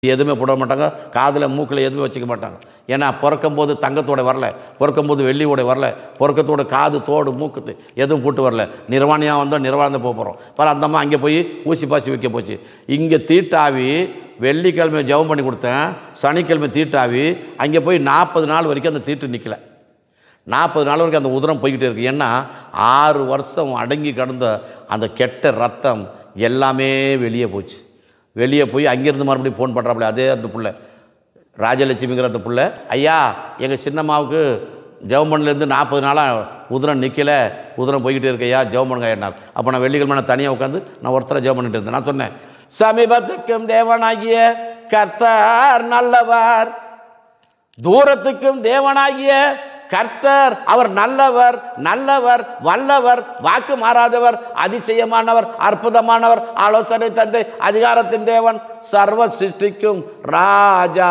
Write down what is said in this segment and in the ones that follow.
எதுவுமே போட மாட்டாங்க காதில் மூக்கில் எதுவுமே வச்சுக்க மாட்டாங்க ஏன்னா பிறக்கும்போது தங்கத்தோட வரல பிறக்கும்போது வெள்ளியோட வரல பிறக்கத்தோட காது தோடு மூக்கு எதுவும் கூட்டு வரல நிர்வாணியாக வந்தோம் நிர்வாணம் போக போகிறோம் பாரு அந்த அம்மா அங்கே போய் ஊசி பாசி வைக்க போச்சு இங்கே தீட்டாவி வெள்ளிக்கிழமை ஜெபம் பண்ணி கொடுத்தேன் சனிக்கிழமை தீட்டாவி அங்கே போய் நாற்பது நாள் வரைக்கும் அந்த தீட்டு நிற்கல நாற்பது நாள் வரைக்கும் அந்த உதிரம் போய்கிட்டே இருக்கு ஏன்னா ஆறு வருஷம் அடங்கி கடந்த அந்த கெட்ட ரத்தம் எல்லாமே வெளியே போச்சு வெளியே போய் அங்கேருந்து மறுபடியும் ஃபோன் பண்ணுறாப்புல அதே அந்த புள்ள ராஜலட்சுமிங்கிற அந்த புள்ள ஐயா எங்கள் சின்னம்மாவுக்கு ஜெவமன்லேருந்து நாற்பது நாளாக உதிரம் நிற்கல உதிரம் போய்கிட்டே இருக்கு ஐயா ஜெவம் பண்ணுங்க என்னார் அப்போ நான் வெள்ளிக்கிழமை நான் தனியாக உட்காந்து நான் ஒருத்தரை ஜெபம் பண்ணிட்டு இருந்தேன் நான் சொன்னேன் சமீபத்துக்கும் தேவனாகிய கர்த்தர் நல்லவர் தூரத்துக்கும் தேவனாகிய கர்த்தர் அவர் நல்லவர் நல்லவர் வல்லவர் வாக்கு மாறாதவர் அதிசயமானவர் அற்புதமானவர் ஆலோசனை தந்தை அதிகாரத்தின் தேவன் சர்வ சிருஷ்டிக்கும் ராஜா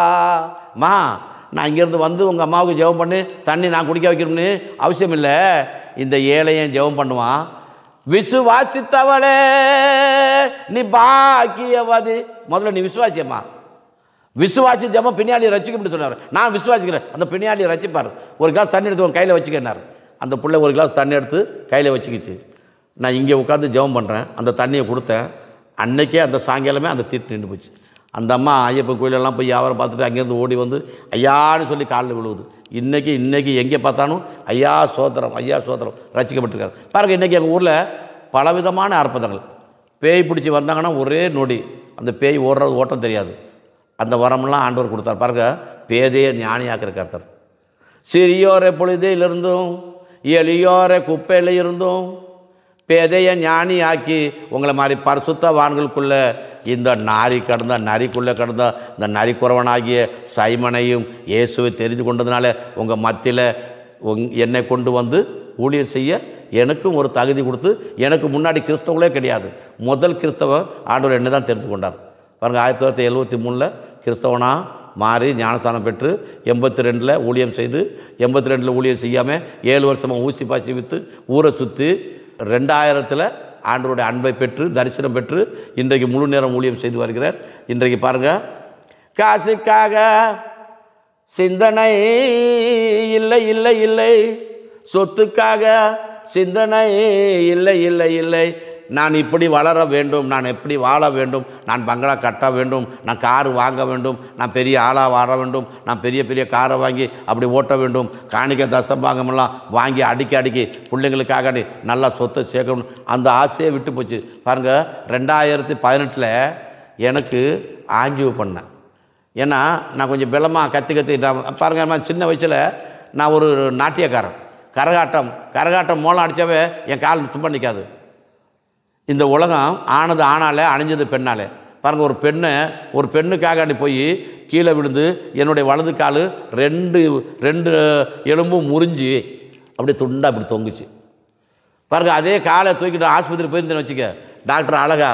மா நான் இங்கேருந்து வந்து உங்கள் அம்மாவுக்கு ஜெபம் பண்ணி தண்ணி நான் குடிக்க வைக்கணும்னு அவசியம் இல்லை இந்த ஏழையன் ஜெபம் பண்ணுவான் விசுவாசித்தவளே நீ பாக்கியவதி முதல்ல நீ விசுவாசியம்மா விசுவாசி ஜெபம் பின்னாடி ரசிக்கும் சொன்னார் நான் விசுவாசிக்கிறேன் அந்த பின்னாடி ரசிப்பார் ஒரு கிளாஸ் தண்ணி எடுத்து உன் கையில் வச்சுக்கினார் அந்த பிள்ளை ஒரு கிளாஸ் தண்ணி எடுத்து கையில் வச்சுக்கிச்சு நான் இங்கே உட்காந்து ஜெபம் பண்ணுறேன் அந்த தண்ணியை கொடுத்தேன் அன்னைக்கே அந்த சாயங்காலமே அந்த தீட்டு நின்று போச்சு அந்த அம்மா ஐயப்பன் கோயிலெல்லாம் போய் வியாபாரம் பார்த்துட்டு அங்கேருந்து ஓடி வந்து ஐயான்னு சொல்லி காலில் விழுவுது இன்றைக்கி இன்றைக்கி எங்கே பார்த்தாலும் ஐயா சோத்திரம் ஐயா சோத்திரம் ரசிக்கப்பட்டிருக்காங்க பாருங்கள் இன்றைக்கி எங்கள் ஊரில் பலவிதமான அற்புதங்கள் பேய் பிடிச்சி வந்தாங்கன்னா ஒரே நொடி அந்த பேய் ஓடுறது ஓட்டம் தெரியாது அந்த வரமெல்லாம் ஆண்டவர் கொடுத்தார் பாருங்க பேதையை ஞானியாக்கிற கர்த்தர் சிறியோரை பொழுதிலிருந்தும் எளியோரை குப்பையில் இருந்தும் பேதையை ஞானி ஆக்கி உங்களை மாதிரி பரிசுத்தவான்களுக்குள்ள இந்த நாரி கடந்த நரிக்குள்ளே கடந்த இந்த நரிக்குறவனாகிய சைமனையும் இயேசுவை தெரிந்து கொண்டதுனால உங்கள் மத்தியில் உங் என்னை கொண்டு வந்து ஊழியர் செய்ய எனக்கும் ஒரு தகுதி கொடுத்து எனக்கு முன்னாடி கிறிஸ்தவங்களே கிடையாது முதல் கிறிஸ்தவன் ஆண்டவர் என்னை தான் தெரிந்து கொண்டார் பாருங்கள் ஆயிரத்தி தொள்ளாயிரத்தி எழுபத்தி மூணில் கிறிஸ்தவனா மாறி ஞானஸ்தானம் பெற்று எண்பத்தி ரெண்டில் ஊழியம் செய்து எண்பத்தி ரெண்டில் ஊழியம் செய்யாமல் ஏழு வருஷமாக ஊசி பாசி விற்று ஊரை சுற்றி ரெண்டாயிரத்தில் ஆண்டவருடைய அன்பை பெற்று தரிசனம் பெற்று இன்றைக்கு முழு நேரம் ஊழியம் செய்து வருகிறார் இன்றைக்கு பாருங்கள் காசுக்காக சிந்தனை இல்லை இல்லை இல்லை சொத்துக்காக சிந்தனை இல்லை இல்லை இல்லை நான் இப்படி வளர வேண்டும் நான் எப்படி வாழ வேண்டும் நான் பங்களா கட்ட வேண்டும் நான் காரு வாங்க வேண்டும் நான் பெரிய ஆளாக வாழ வேண்டும் நான் பெரிய பெரிய காரை வாங்கி அப்படி ஓட்ட வேண்டும் காணிக்க தசம்பாங்கமெல்லாம் வாங்கி அடிக்கி அடிக்கி பிள்ளைங்களுக்காக நீ நல்லா சொத்தை சேர்க்கணும் அந்த ஆசையை விட்டு போச்சு பாருங்கள் ரெண்டாயிரத்தி பதினெட்டில் எனக்கு ஆஞ்சிவு பண்ணேன் ஏன்னா நான் கொஞ்சம் பலமாக கற்று கற்று நான் பாருங்கள் நான் சின்ன வயசில் நான் ஒரு நாட்டியக்காரன் கரகாட்டம் கரகாட்டம் மூலம் அடித்தாவே என் கால் சும்மா நிற்காது இந்த உலகம் ஆனது ஆணாலே அணிஞ்சது பெண்ணாலே பாருங்கள் ஒரு பெண்ணை ஒரு பெண்ணுக்காக அடி போய் கீழே விழுந்து என்னுடைய வலது கால் ரெண்டு ரெண்டு எலும்பும் முறிஞ்சு அப்படியே துண்டா அப்படி தொங்குச்சு பாருங்க அதே காலை தூக்கிட்டு ஆஸ்பத்திரி போயிருந்தேன்னு வச்சுக்க டாக்டர் அழகா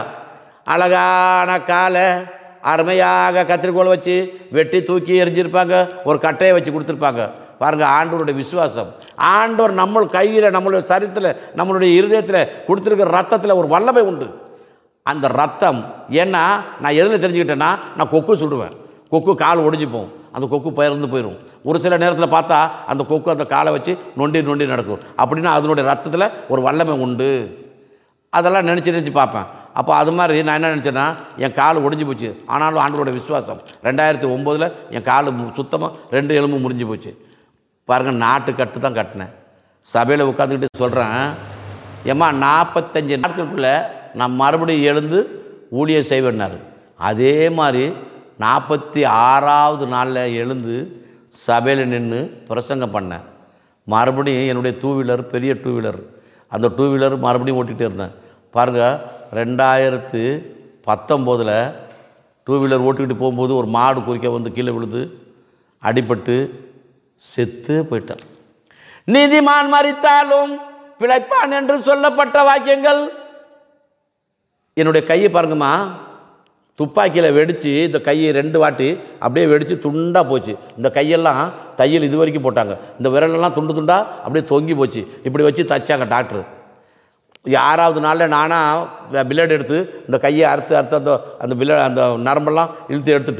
அழகான காலை அருமையாக கத்திரிக்கோல் வச்சு வெட்டி தூக்கி எரிஞ்சிருப்பாங்க ஒரு கட்டையை வச்சு கொடுத்துருப்பாங்க பாருங்க ஆண்டவருடைய விசுவாசம் ஆண்டவர் நம்ம கையில் நம்மளுடைய சரித்தில் நம்மளுடைய இருதயத்தில் கொடுத்துருக்கிற ரத்தத்தில் ஒரு வல்லமை உண்டு அந்த ரத்தம் ஏன்னா நான் எதில் தெரிஞ்சுக்கிட்டேன்னா நான் கொக்கு சுடுவேன் கொக்கு கால் ஒடிஞ்சுப்போம் அந்த கொக்கு பயிர்ந்து போயிடும் ஒரு சில நேரத்தில் பார்த்தா அந்த கொக்கு அந்த காலை வச்சு நொண்டி நொண்டி நடக்கும் அப்படின்னா அதனுடைய ரத்தத்தில் ஒரு வல்லமை உண்டு அதெல்லாம் நினச்சி நினச்சி பார்ப்பேன் அப்போ அது மாதிரி நான் என்ன நினச்சேன்னா என் கால் ஒடிஞ்சு போச்சு ஆனாலும் ஆண்டவரோட விசுவாசம் ரெண்டாயிரத்தி ஒம்போதில் என் கால் சுத்தமாக ரெண்டு எலும்பு முறிஞ்சு போச்சு பாருங்கள் நாட்டு கட்டு தான் கட்டினேன் சபையில் உட்காந்துக்கிட்டு சொல்கிறேன் ஏம்மா நாற்பத்தஞ்சு நாட்களுக்குள்ளே நான் மறுபடியும் எழுந்து ஊழியம் செய்வேன்னாரு அதே மாதிரி நாற்பத்தி ஆறாவது நாளில் எழுந்து சபையில் நின்று பிரசங்கம் பண்ணேன் மறுபடியும் என்னுடைய டூ வீலர் பெரிய டூ வீலர் அந்த டூ வீலர் மறுபடியும் ஓட்டிகிட்டே இருந்தேன் பாருங்கள் ரெண்டாயிரத்து பத்தொம்போதில் டூ வீலர் ஓட்டிக்கிட்டு போகும்போது ஒரு மாடு குறிக்க வந்து கீழே விழுந்து அடிபட்டு செத்து போயிட்டான் நீதிமான் மறித்தாலும் பிழைப்பான் என்று சொல்லப்பட்ட வாக்கியங்கள் என்னுடைய கையை பாருங்கம்மா துப்பாக்கியில் வெடித்து இந்த கையை ரெண்டு வாட்டி அப்படியே வெடித்து துண்டாக போச்சு இந்த கையெல்லாம் தையல் இது வரைக்கும் போட்டாங்க இந்த விரலெல்லாம் துண்டு துண்டாக அப்படியே தொங்கி போச்சு இப்படி வச்சு தச்சாங்க டாக்டர் ஆறாவது நாளில் நானாக பிளட் எடுத்து இந்த கையை அறுத்து அறுத்து அந்த அந்த பிளட் அந்த நரம்பெல்லாம் இழுத்து எடுத்துட்டு